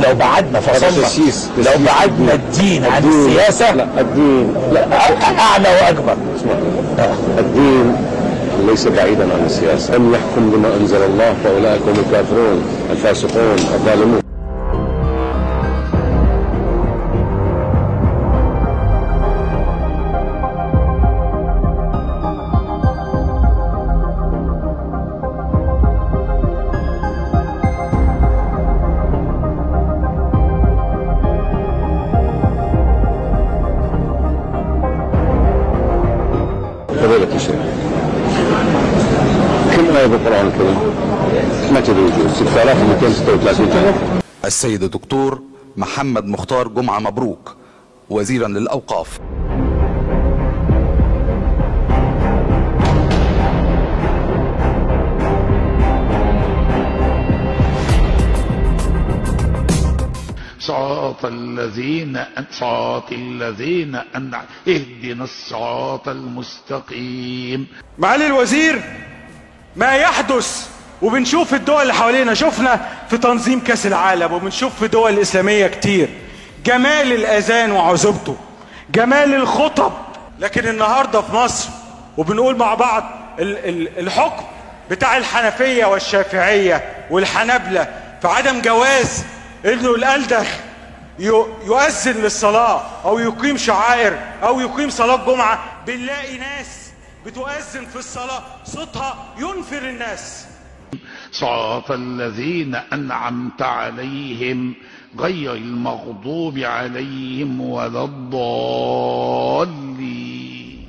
لو بعدنا فصلنا تسييس- لو تسييس بعدنا الدين عن السياسه لا الدين لا أ- اعلى واكبر الدين ليس بعيدا عن السياسة أن يحكم بما أنزل الله فأولئك هم الكافرون الفاسقون الظالمون فضيلة الشيخ كم آية بالقرآن الكريم؟ ما تدري 6236 آية السيد الدكتور محمد مختار جمعة مبروك وزيرا للأوقاف صراط الذين صراط الذين أنعم اهدنا الصراط المستقيم معالي الوزير ما يحدث وبنشوف الدول اللي حوالينا شفنا في تنظيم كاس العالم وبنشوف في دول اسلاميه كتير جمال الاذان وعذوبته جمال الخطب لكن النهارده في مصر وبنقول مع بعض ال- ال- الحكم بتاع الحنفيه والشافعيه والحنابله في عدم جواز انه الالدخ يو- يؤذن للصلاه او يقيم شعائر او يقيم صلاه جمعه بنلاقي ناس بتؤذن في الصلاه صوتها ينفر الناس صراط الذين أنعمت عليهم غير المغضوب عليهم ولا الضالين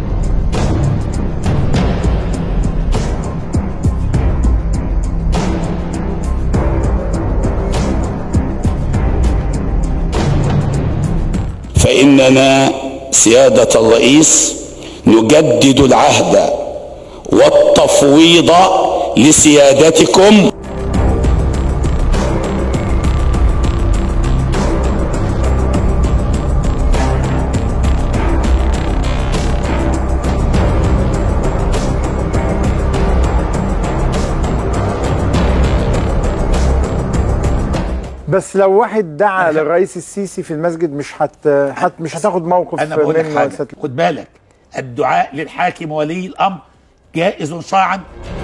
فإننا سيادة الرئيس نجدد العهد والتفويض لسيادتكم بس لو واحد دعا للرئيس السيسي في المسجد مش هت حت مش هتاخد موقف انا بقول لك منه حاجه ست- خد بالك الدعاء للحاكم ولي الامر جائز شرعا